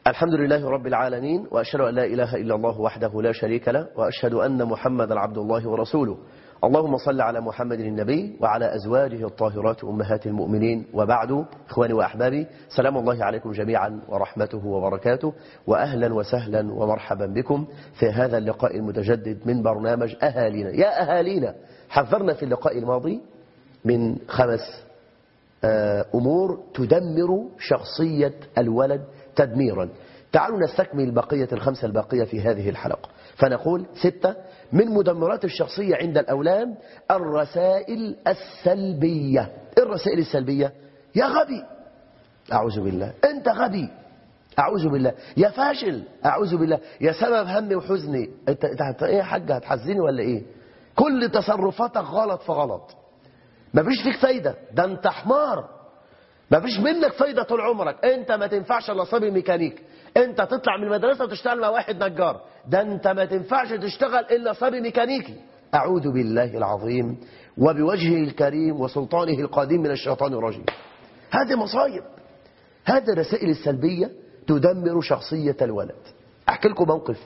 الحمد لله رب العالمين وأشهد أن لا إله إلا الله وحده لا شريك له وأشهد أن محمدا عبد الله ورسوله اللهم صل على محمد النبي وعلى أزواجه الطاهرات أمهات المؤمنين وبعد إخواني وأحبابي سلام الله عليكم جميعا ورحمته وبركاته وأهلا وسهلا ومرحبا بكم في هذا اللقاء المتجدد من برنامج أهالينا يا أهالينا حذرنا في اللقاء الماضي من خمس أمور تدمر شخصية الولد تدميرا تعالوا نستكمل بقية الخمسة الباقية في هذه الحلقة فنقول ستة من مدمرات الشخصية عند الأولاد الرسائل السلبية إيه الرسائل السلبية يا غبي أعوذ بالله أنت غبي أعوذ بالله يا فاشل أعوذ بالله يا سبب همي وحزني أنت, انت إيه يا حاج هتحزني ولا إيه كل تصرفاتك غلط فغلط مفيش فيك فايدة ده أنت حمار مفيش منك فايدة طول عمرك انت ما تنفعش الا صبي ميكانيك انت تطلع من المدرسة وتشتغل مع واحد نجار ده انت ما تنفعش تشتغل الا صبي ميكانيكي اعوذ بالله العظيم وبوجهه الكريم وسلطانه القديم من الشيطان الرجيم هذه مصايب هذه الرسائل السلبية تدمر شخصية الولد احكي لكم موقف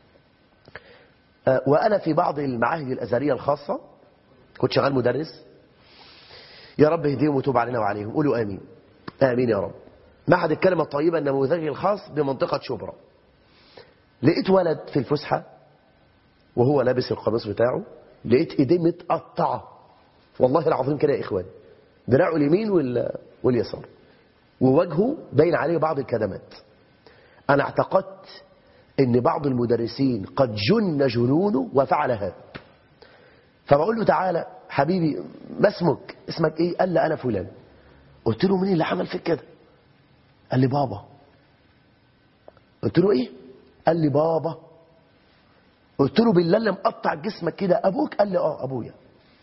وانا في بعض المعاهد الازهريه الخاصة كنت شغال مدرس يا رب اهديهم وتوب علينا وعليهم قولوا آمين آمين يا رب معهد الكلمة الطيبة النموذجي الخاص بمنطقة شبرا لقيت ولد في الفسحة وهو لابس القميص بتاعه لقيت ايديه متقطعة والله العظيم كده يا إخوان دراعه اليمين واليسار ووجهه باين عليه بعض الكدمات أنا اعتقدت ان بعض المدرسين قد جن جنونه وفعل هذا فبقول له تعالى حبيبي ما اسمك اسمك ايه قال لي انا فلان قلت له مين اللي عمل فيك كده قال لي بابا قلت له ايه قال لي بابا قلت له بالله اللي مقطع جسمك كده ابوك قال لي اه ابويا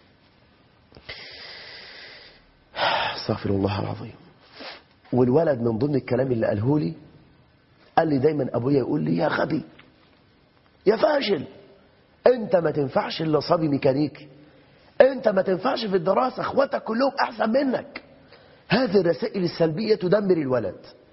استغفر الله العظيم والولد من ضمن الكلام اللي قاله لي قال لي دايما ابويا يقول لي يا غبي يا فاشل انت ما تنفعش الا صبي ميكانيكي انت ما تنفعش في الدراسة اخواتك كلهم احسن منك هذه الرسائل السلبية تدمر الولد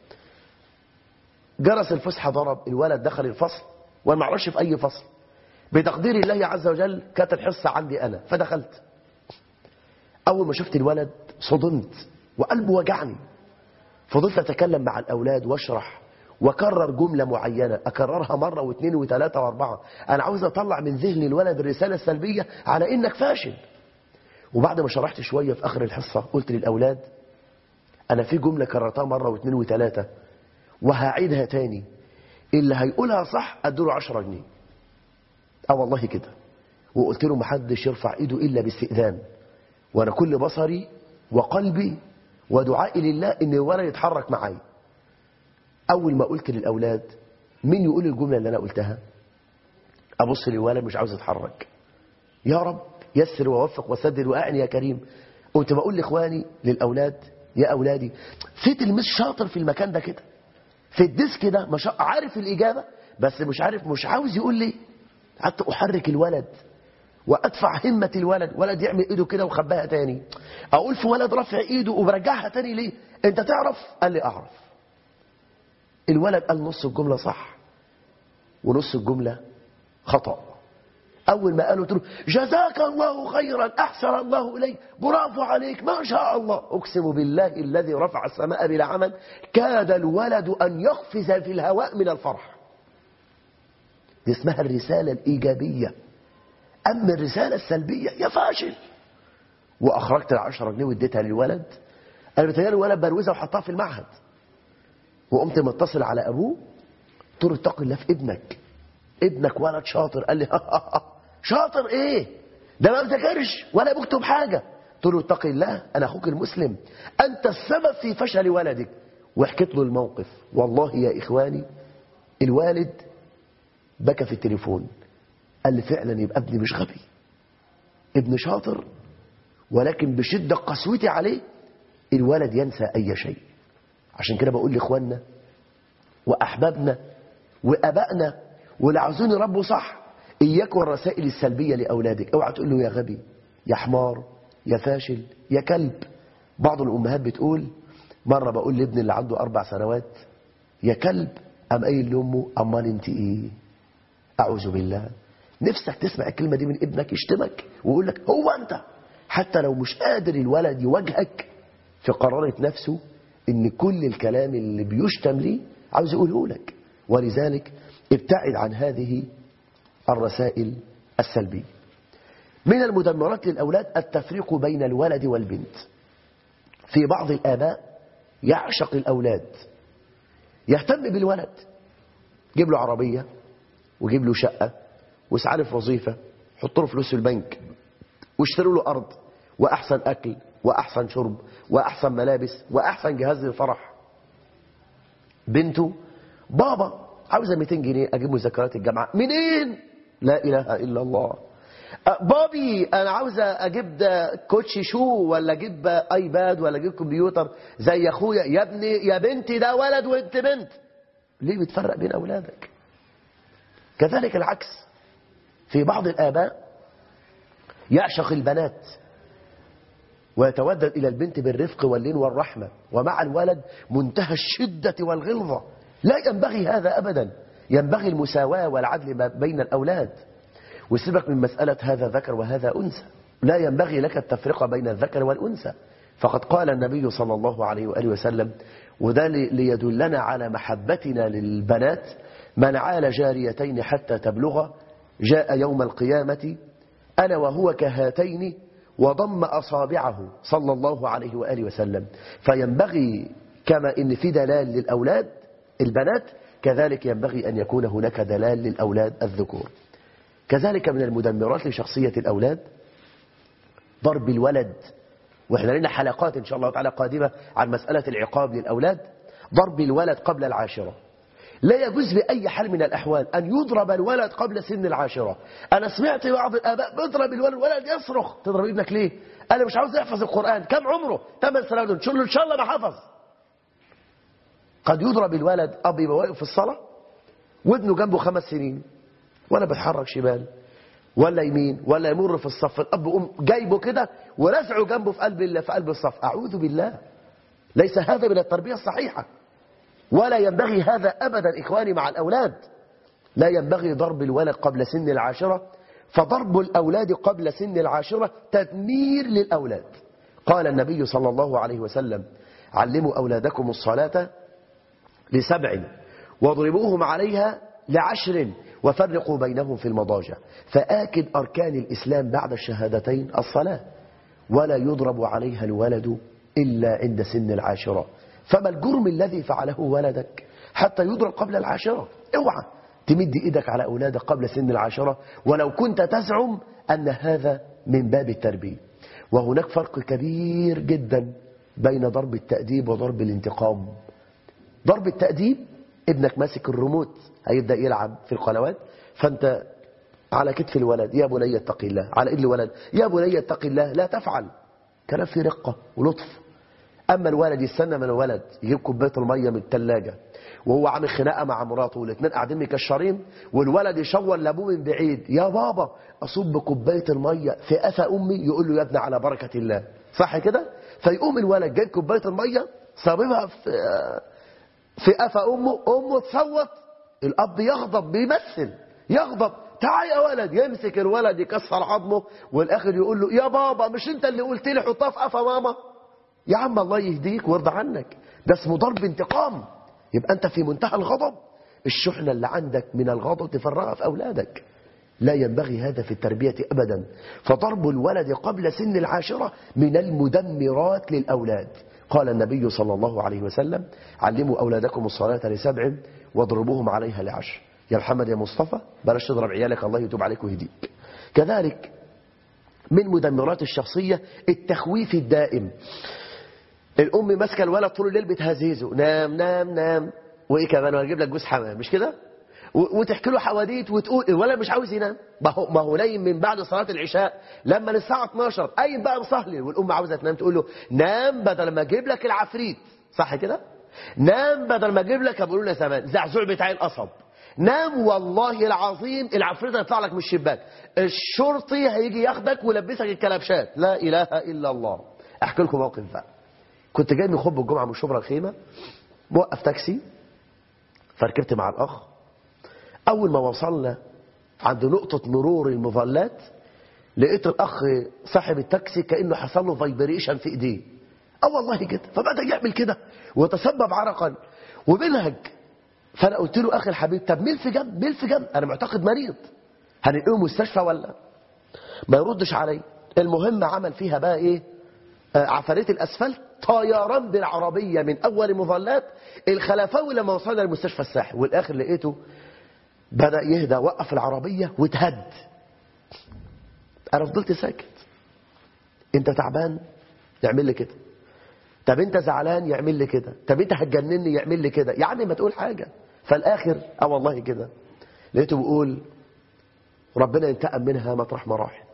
جرس الفسحة ضرب الولد دخل الفصل وانا ما اعرفش في اي فصل بتقدير الله عز وجل كانت الحصة عندي انا فدخلت اول ما شفت الولد صدمت وقلبه وجعني فضلت اتكلم مع الاولاد واشرح وكرر جملة معينة أكررها مرة واثنين وثلاثة واربعة أنا عاوز أطلع من ذهن الولد الرسالة السلبية على إنك فاشل وبعد ما شرحت شوية في آخر الحصة قلت للأولاد أنا في جملة كررتها مرة واثنين وثلاثة وهعيدها تاني اللي هيقولها صح أدوله عشرة جنيه أه والله كده وقلت له محدش يرفع إيده إلا باستئذان وأنا كل بصري وقلبي ودعائي لله إن الولد يتحرك معايا أول ما قلت للأولاد مين يقول الجملة اللي أنا قلتها أبص للولد مش عاوز يتحرك يا رب يسر ووفق وسدد وأعني يا كريم قلت بقول لإخواني للأولاد يا أولادي في تلميذ شاطر في المكان ده كده في الديسك ده مش عارف الإجابة بس مش عارف مش عاوز يقول لي حتى أحرك الولد وأدفع همة الولد ولد يعمل إيده كده وخباها تاني أقول في ولد رفع إيده وبرجعها تاني ليه أنت تعرف قال لي أعرف الولد قال نص الجملة صح ونص الجملة خطأ أول ما قالوا له جزاك الله خيرا أحسن الله إليك برافو عليك ما شاء الله أقسم بالله الذي رفع السماء بلا عمل كاد الولد أن يقفز في الهواء من الفرح دي اسمها الرسالة الإيجابية أما الرسالة السلبية يا فاشل وأخرجت العشرة جنيه واديتها للولد أنا بتهيألي الولد بروزها وحطها في المعهد وقمت متصل على أبوه قلت له اتق الله في ابنك ابنك ولد شاطر قال لي شاطر ايه ده ما بذاكرش ولا بكتب حاجة قلت له اتق الله أنا أخوك المسلم أنت السبب في فشل ولدك وحكيت له الموقف والله يا إخواني الوالد بكى في التليفون قال لي فعلا يبقى ابني مش غبي ابن شاطر ولكن بشدة قسوتي عليه الولد ينسى أي شيء عشان كده بقول لإخواننا وأحبابنا وأبائنا واللي عاوزين يربوا صح إياك والرسائل السلبية لأولادك اوعى تقول له يا غبي يا حمار يا فاشل يا كلب بعض الأمهات بتقول مرة بقول لابني اللي عنده أربع سنوات يا كلب قام قايل لامه امال انت ايه اعوذ بالله نفسك تسمع الكلمه دي من ابنك يشتمك ويقول لك هو انت حتى لو مش قادر الولد يواجهك في قرارة نفسه ان كل الكلام اللي بيشتم ليه عاوز يقوله لك ولذلك ابتعد عن هذه الرسائل السلبية من المدمرات للأولاد التفريق بين الولد والبنت في بعض الآباء يعشق الأولاد يهتم بالولد جيب له عربية وجيب له شقة وسعاله في وظيفة حط له فلوس في البنك واشتروا له أرض وأحسن أكل وأحسن شرب وأحسن ملابس وأحسن جهاز للفرح بنته بابا عاوزة 200 جنيه أجيب مذكرات الجامعة منين لا إله إلا الله بابي أنا عاوزة أجيب ده كوتشي شو ولا أجيب أيباد ولا أجيب كمبيوتر زي أخويا يا ابني يا بنتي ده ولد وانت بنت ليه بتفرق بين أولادك كذلك العكس في بعض الآباء يعشق البنات ويتودد إلى البنت بالرفق واللين والرحمة ومع الولد منتهى الشدة والغلظة لا ينبغي هذا أبدا ينبغي المساواة والعدل بين الأولاد وسيبك من مسألة هذا ذكر وهذا أنثى لا ينبغي لك التفرقة بين الذكر والأنثى فقد قال النبي صلى الله عليه وآله وسلم وده ليدلنا على محبتنا للبنات من عال جاريتين حتى تبلغ جاء يوم القيامة أنا وهو كهاتين وضم أصابعه صلى الله عليه وآله وسلم فينبغي كما إن في دلال للأولاد البنات كذلك ينبغي أن يكون هناك دلال للأولاد الذكور كذلك من المدمرات لشخصية الأولاد ضرب الولد وإحنا لنا حلقات إن شاء الله تعالى قادمة عن مسألة العقاب للأولاد ضرب الولد قبل العاشرة لا يجوز بأي حال من الأحوال أن يضرب الولد قبل سن العاشرة أنا سمعت بعض الآباء بيضرب الولد الولد يصرخ تضرب ابنك ليه أنا مش عاوز يحفظ القرآن كم عمره 8 سنوات إن شاء الله إن شاء الله ما حفظ قد يضرب الولد أب يبقى واقف في الصلاة وابنه جنبه خمس سنين ولا بيتحرك شمال ولا يمين ولا يمر في الصف الأب يقوم جايبه كده ورزعه جنبه في قلب في قلب الصف أعوذ بالله ليس هذا من التربية الصحيحة ولا ينبغي هذا أبدا إخواني مع الأولاد لا ينبغي ضرب الولد قبل سن العاشرة فضرب الأولاد قبل سن العاشرة تدمير للأولاد قال النبي صلى الله عليه وسلم علموا أولادكم الصلاة لسبع واضربوهم عليها لعشر وفرقوا بينهم في المضاجع فآكد أركان الإسلام بعد الشهادتين الصلاة ولا يضرب عليها الولد إلا عند سن العاشرة فما الجرم الذي فعله ولدك حتى يضرب قبل العاشرة اوعى تمد إيدك على أولادك قبل سن العاشرة ولو كنت تزعم أن هذا من باب التربية وهناك فرق كبير جدا بين ضرب التأديب وضرب الانتقام ضرب التأديب ابنك ماسك الريموت هيبدأ يلعب في القنوات فأنت على كتف الولد يا بني اتق الله على ايد الولد يا بني اتق الله لا تفعل كلام فيه رقة ولطف أما الولد يستنى من الولد يجيب كوبايه المية من الثلاجة وهو عامل خناقة مع مراته والاثنين قاعدين مكشرين والولد يشور لابوه من بعيد يا بابا أصب كوبايه المية في قفا أمي يقول له يا ابني على بركة الله صح كده فيقوم الولد جايب كوبايه المية صاببها في في قفا أمه أمه تصوت الأب يغضب بيمثل يغضب تعال يا ولد يمسك الولد يكسر عظمه والآخر يقول له يا بابا مش انت اللي قلت لي حطها في قفا ماما يا عم الله يهديك ويرضى عنك ده اسمه ضرب انتقام يبقى انت في منتهى الغضب الشحنة اللي عندك من الغضب تفرغها في أولادك لا ينبغي هذا في التربية أبدا فضرب الولد قبل سن العاشرة من المدمرات للأولاد قال النبي صلى الله عليه وسلم علموا أولادكم الصلاة لسبع واضربوهم عليها لعشر يا محمد يا مصطفى بلاش تضرب عيالك الله يتوب عليك ويهديك كذلك من مدمرات الشخصية التخويف الدائم الأم ماسكه الولد طول الليل بتهزهزه نام نام نام وإيه كمان وهجيب لك جوز حمام مش كده وتحكي له حواديت وتقول الولد مش عاوز ينام ما هو ما هو نايم من بعد صلاة العشاء لما الساعة 12 قايم بقى مصهلل والأم عاوزة تنام تقول له نام بدل ما أجيب لك العفريت صح كده نام بدل ما أجيب لك أبو لنا زمان زعزوع بتاع القصب نام والله العظيم العفريت هيطلع لك من الشباك الشرطي هيجي ياخدك ويلبسك الكلبشات لا إله إلا الله أحكي لكم موقف بقى كنت جاي من خطبه الجمعة من شبرا الخيمة موقف تاكسي فركبت مع الأخ أول ما وصلنا عند نقطة مرور المظلات لقيت الأخ صاحب التاكسي كأنه حصل له فايبريشن في إيديه اه والله كده فبدأ يعمل كده وتسبب عرقا وبنهج فأنا قلت له أخي الحبيب طب ميل في جنب ميل في جنب أنا معتقد مريض هننقله مستشفى ولا ما يردش علي المهم عمل فيها بقى إيه آه، عفاريت الأسفلت طيران بالعربية من أول مظلات الخلفاوي لما وصلنا لمستشفى الساحل والآخر لقيته بدأ يهدى وقف العربية وتهد أنا فضلت ساكت أنت تعبان يعمل لي كده طب أنت زعلان يعمل لي كده طب أنت هتجنني يعمل لي كده يا عم ما تقول حاجة فالآخر اه والله كده لقيته بيقول ربنا ينتقم منها مطرح ما راحت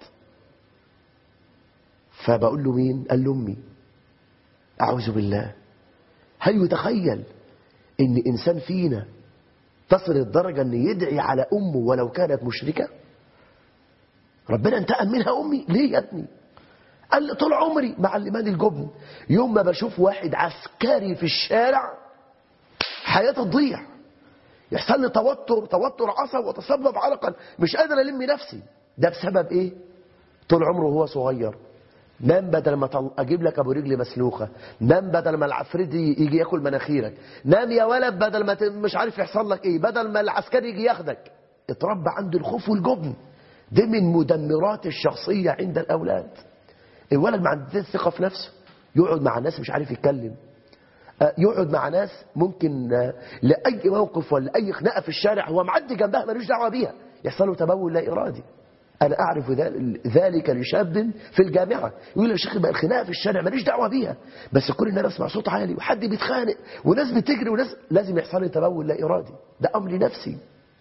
فبقول له مين قال له أمي أعوذ بالله هل يتخيل ان إنسان فينا تصل الدرجة أن يدعي على أمه ولو كانت مشركة ربنا انتقم منها أمي ليه يا ابني قال لي طول عمري معلماني الجبن يوم ما بشوف واحد عسكري في الشارع حياتي تضيع يحصل لي توتر توتر عصب وتسبب علقا مش قادر ألم نفسي ده بسبب إيه طول عمره وهو صغير نام بدل ما طل... اجيب لك ابو رجل مسلوخه نام بدل ما العفريت يجي ياكل مناخيرك نام يا ولد بدل ما ت... مش عارف يحصل لك ايه بدل ما العسكري يجي ياخدك اتربى عنده الخوف والجبن دي من مدمرات الشخصيه عند الاولاد الولد ما عندوش ثقه في نفسه يقعد مع ناس مش عارف يتكلم آه، يقعد مع ناس ممكن آه، لاي موقف ولا اي خناقه في الشارع هو معدي جنبها ملوش دعوه بيها يحصل له تبول لا ارادي أنا أعرف ذل- ذلك لشاب في الجامعة يقول لي يا شيخ بقى الخناقة في الشارع ماليش دعوة بيها بس كل الناس بسمع صوت عالي وحد بيتخانق وناس بتجري وناس لازم يحصل لي تبول لا إرادي ده أمر نفسي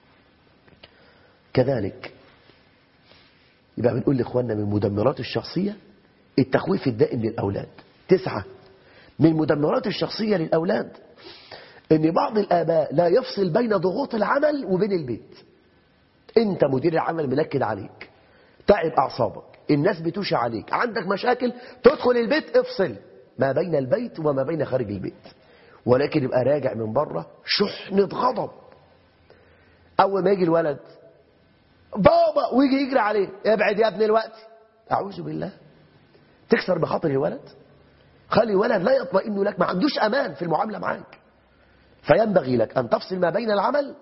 كذلك يبقى بنقول لإخواننا من مدمرات الشخصية التخويف الدائم للأولاد تسعة من مدمرات الشخصية للأولاد ان بعض الآباء لا يفصل بين ضغوط العمل وبين البيت انت مدير العمل منكد عليك تعب اعصابك الناس بتوشي عليك عندك مشاكل تدخل البيت افصل ما بين البيت وما بين خارج البيت ولكن يبقى راجع من بره شحنة غضب اول ما يجي الولد بابا ويجي يجري عليه ابعد يا ابن الوقت اعوذ بالله تكسر بخاطر الولد خلي الولد لا يطمئن لك ما عندوش امان في المعامله معاك فينبغي لك ان تفصل ما بين العمل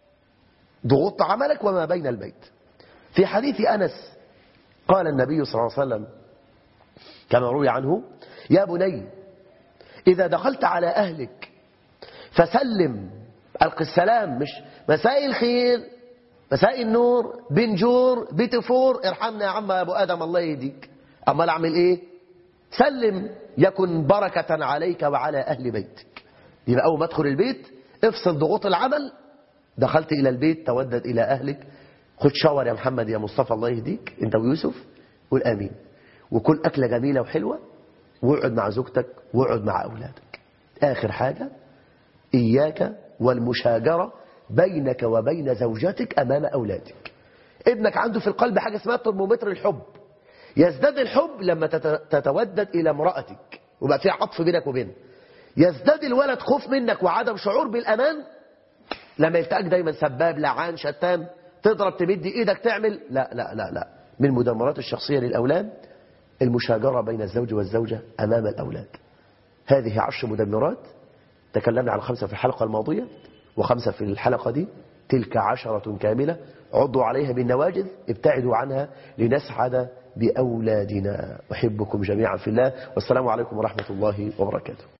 ضغوط عملك وما بين البيت في حديث أنس قال النبي صلى الله عليه وسلم كما روي عنه يا بني إذا دخلت على أهلك فسلم ألقي السلام مش مساء الخير مساء النور بنجور بتفور ارحمنا يا عم أبو آدم الله يهديك أما أعمل إيه سلم يكن بركة عليك وعلى أهل بيتك يبقى أول ما ادخل البيت افصل ضغوط العمل دخلت إلى البيت تودد إلى أهلك خد شاور يا محمد يا مصطفى الله يهديك أنت ويوسف قول آمين وكل أكلة جميلة وحلوة واقعد مع زوجتك واقعد مع أولادك آخر حاجة إياك والمشاجرة بينك وبين زوجتك أمام أولادك ابنك عنده في القلب حاجة اسمها ترمومتر الحب يزداد الحب لما تت- تتودد إلى امرأتك وبقى في عطف بينك وبينه يزداد الولد خوف منك وعدم شعور بالأمان لما يلتقاك دايما سباب لعان شتام تضرب تمد ايدك تعمل لا لا لا لا من مدمرات الشخصية للأولاد المشاجرة بين الزوج والزوجة أمام الأولاد هذه عشر مدمرات تكلمنا عن خمسة في الحلقة الماضية وخمسة في الحلقة دي تلك عشرة كاملة عضوا عليها بالنواجذ ابتعدوا عنها لنسعد بأولادنا أحبكم جميعا في الله والسلام عليكم ورحمة الله وبركاته